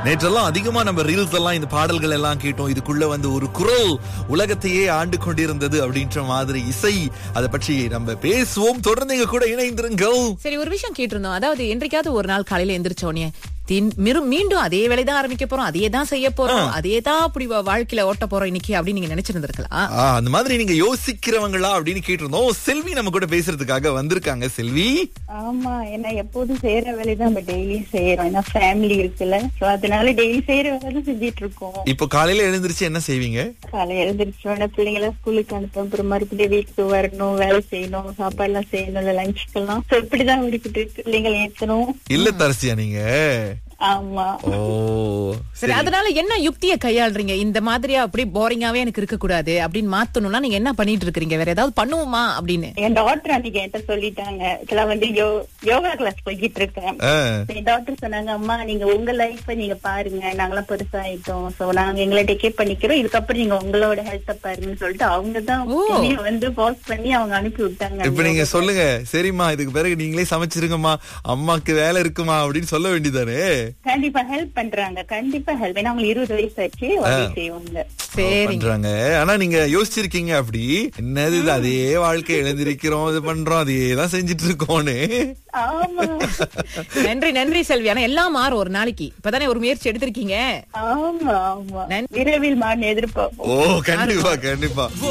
நேற்றெல்லாம் அதிகமா நம்ம ரீல்ஸ் எல்லாம் இந்த பாடல்கள் எல்லாம் கேட்டோம் இதுக்குள்ள வந்து ஒரு குரல் உலகத்தையே ஆண்டு கொண்டிருந்தது அப்படின்ற மாதிரி இசை அதை பற்றி நம்ம பேசுவோம் தொடர்ந்து எங்க கூட இணைந்திருங்கள் சரி ஒரு விஷயம் கேட்டிருந்தோம் அதாவது என்றைக்காவது ஒரு நாள் காலையில எந்திரிச்ச உடனே தின்- மிரு- மீண்டும் அதே வேலைதான் ஆரம்பிக்க போறோம் அதே தான் செய்ய போறோம் அதே தான் அப்படி வா- வாழ்க்கையில ஓட்ட போறோம் இன்னைக்கு அப்படின்னு நீங்க நினைச்சிருந்திருக்கலாம் ஆ, அந்த மாதிரி நீங்க யோசிக்கிறவங்களா அப்படின்னு கேட்டிருந்தோம் செல்வி நம்ம கூட பேசுறதுக்காக வந்திருக்காங்க செல்வி ஆமா ஏன்னா எப்போதும் செய்யற வேலையை நம்ம டெய்லி செய்யறோம் ஏன்னா ஃபேமிலி இருக்குல்ல சோ அதனால டெய்லி செய்யற வேலை செஞ்சிட்டு இருக்கோம் இப்போ காலையில எழுந்திருச்சு என்ன செய்வீங்க காலை எழுந்திரிச்ச உடனே பிள்ளைங்களை ஸ்கூலுக்கு அனுப்ப அப்புறம் மறுபடியும் வீட்டுக்கு வரணும் வேலை செய்யணும் சாப்பாடு எல்லாம் செய்யணும் லஞ்சுக்கெல்லாம் சோ இப்படிதான் ஓடிக்கிட்டு இருக்கு பிள்ளைங்களை ஏத்தணும் இல்ல தரசியா நீங்க ஆமா ஓ சரி அதனால என்ன யுக்தியை கையாளுறீங்க இந்த மாதிரியா அப்படி போரிங்காவே எனக்கு இருக்க கூடாது அப்படின்னு மாத்தணும்னா நீங்க என்ன பண்ணிட்டு இருக்கீங்க வேற ஏதாவது பண்ணுவோமா அப்படின்னு என் டாக்டர் அன்னைக்கு என்கிட்ட சொல்லிட்டாங்க இதெல்லாம் வந்து யோ- யோகா கிளாஸ் போய்கிட்டு இருக்கேன் ஆ, என் டாக்டர் சொன்னாங்க அம்மா நீங்க உங்க லைஃப நீங்க பாருங்க நாங்கெல்லாம் பெருசாயிட்டோம் சோ நாங்க எங்களை டேக்கே பண்ணிக்கிறோம் இதுக்கப்புறம் நீங்க உங்களோட ஹெல்த்த பாருங்கன்னு சொல்லிட்டு அவங்க தான் ஓ. என்னைய வந்து போஸ்ட் பண்ணி அவங்க அனுப்பி விட்டாங்க இப்ப நீங்க சொல்லுங்க சரிம்மா இதுக்கு பிறகு நீங்களே சமைச்சிருங்கம்மா அம்மாக்கு வேலை இருக்குமா அப்படின்னு சொல்ல வேண்டியதானே கண்டிப்பா ஹெல்ப் பண்றாங்க கண்டிப்பா ஹெல்ப் ஏன்னா அவங்களுக்கு இருபது வயசு ஆச்சு உதவி செய்வாங்க சரி பண்றாங்க ஆனா நீங்க யோசிச்சிருக்கீங்க அப்படி என்னது இது அதே வாழ்க்கை எழுந்திருக்கிறோம் இது பண்றோம் அதே தான் செஞ்சுட்டு இருக்கோம்னு ஆமா நன்றி நன்றி செல்வி ஆனா எல்லாம் மாறும் ஒரு நாளைக்கு இப்பதானே ஒரு முயற்சி எடுத்திருக்கீங்க ஆமா ஆமா நன்றி. விரைவில் மான் எதிர்பார்ப்போம் ஓ கண்டிப்பா கண்டிப்பா